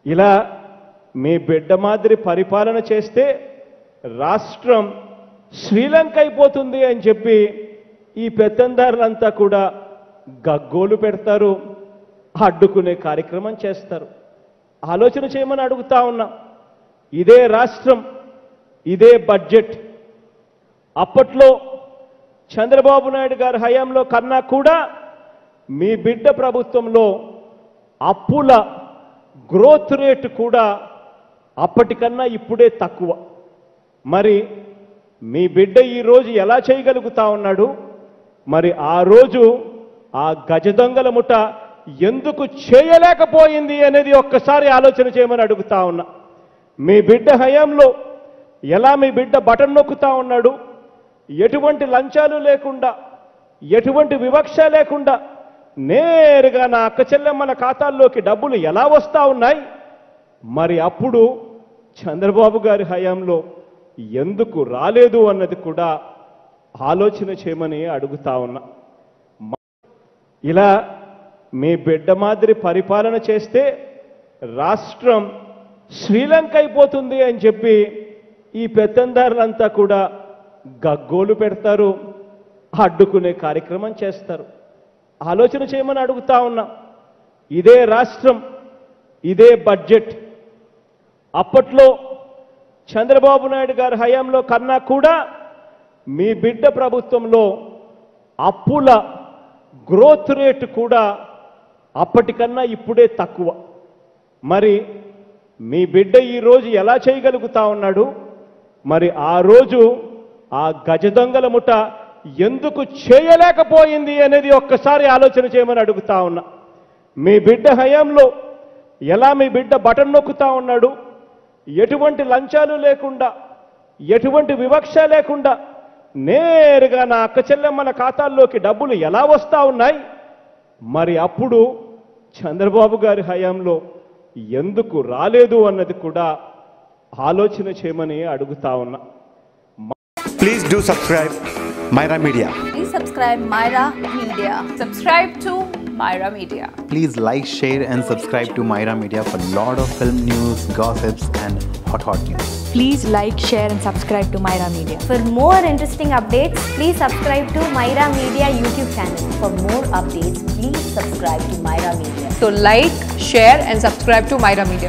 ఇలా మీ బిడ్డ మాదిరి పరిపాలన చేస్తే రాష్ట్రం శ్రీలంక అయిపోతుంది అని చెప్పి ఈ పెత్తందారులంతా కూడా గగ్గోలు పెడతారు అడ్డుకునే కార్యక్రమం చేస్తారు ఆలోచన చేయమని అడుగుతా ఉన్నా ఇదే రాష్ట్రం ఇదే బడ్జెట్ అప్పట్లో చంద్రబాబు నాయుడు గారి హయాంలో కన్నా కూడా మీ బిడ్డ ప్రభుత్వంలో అప్పుల గ్రోత్ రేట్ కూడా అప్పటికన్నా ఇప్పుడే తక్కువ మరి మీ బిడ్డ ఈరోజు ఎలా చేయగలుగుతా ఉన్నాడు మరి ఆ రోజు ఆ గజ దొంగల ముఠ ఎందుకు చేయలేకపోయింది అనేది ఒక్కసారి ఆలోచన చేయమని అడుగుతా ఉన్నా మీ బిడ్డ హయాంలో ఎలా మీ బిడ్డ బటన్ నొక్కుతా ఉన్నాడు ఎటువంటి లంచాలు లేకుండా ఎటువంటి వివక్ష లేకుండా నేరుగా నా అక్క చెల్లెమ్మల ఖాతాల్లోకి డబ్బులు ఎలా వస్తా ఉన్నాయి మరి అప్పుడు చంద్రబాబు గారి హయాంలో ఎందుకు రాలేదు అన్నది కూడా ఆలోచన చేయమని అడుగుతా ఉన్నా ఇలా మీ బిడ్డ మాదిరి పరిపాలన చేస్తే రాష్ట్రం శ్రీలంక అయిపోతుంది అని చెప్పి ఈ పెత్తందారులంతా కూడా గగ్గోలు పెడతారు అడ్డుకునే కార్యక్రమం చేస్తారు ఆలోచన చేయమని అడుగుతా ఉన్నా ఇదే రాష్ట్రం ఇదే బడ్జెట్ అప్పట్లో చంద్రబాబు నాయుడు గారి హయాంలో కన్నా కూడా మీ బిడ్డ ప్రభుత్వంలో అప్పుల గ్రోత్ రేట్ కూడా అప్పటికన్నా ఇప్పుడే తక్కువ మరి మీ బిడ్డ ఈరోజు ఎలా చేయగలుగుతా ఉన్నాడు మరి ఆ రోజు ఆ గజ దొంగల ముఠ ఎందుకు చేయలేకపోయింది అనేది ఒక్కసారి ఆలోచన చేయమని అడుగుతా ఉన్నా మీ బిడ్డ హయాంలో ఎలా మీ బిడ్డ బటన్ నొక్కుతా ఉన్నాడు ఎటువంటి లంచాలు లేకుండా ఎటువంటి వివక్ష లేకుండా నేరుగా నా అక్క చెల్లెమ్మల ఖాతాల్లోకి డబ్బులు ఎలా వస్తా ఉన్నాయి మరి అప్పుడు చంద్రబాబు గారి హయాంలో ఎందుకు రాలేదు అన్నది కూడా ఆలోచన చేయమని అడుగుతా ఉన్నా Please do subscribe Myra Media. Please subscribe Myra Media. Subscribe to Myra Media. Please like, share, and subscribe to Myra Media for lot of film news, gossips, and hot hot news. Please like, share, and subscribe to Myra Media. For more interesting updates, please subscribe to Myra Media YouTube channel. For more updates, please subscribe to Myra Media. So like, share and subscribe to Myra Media.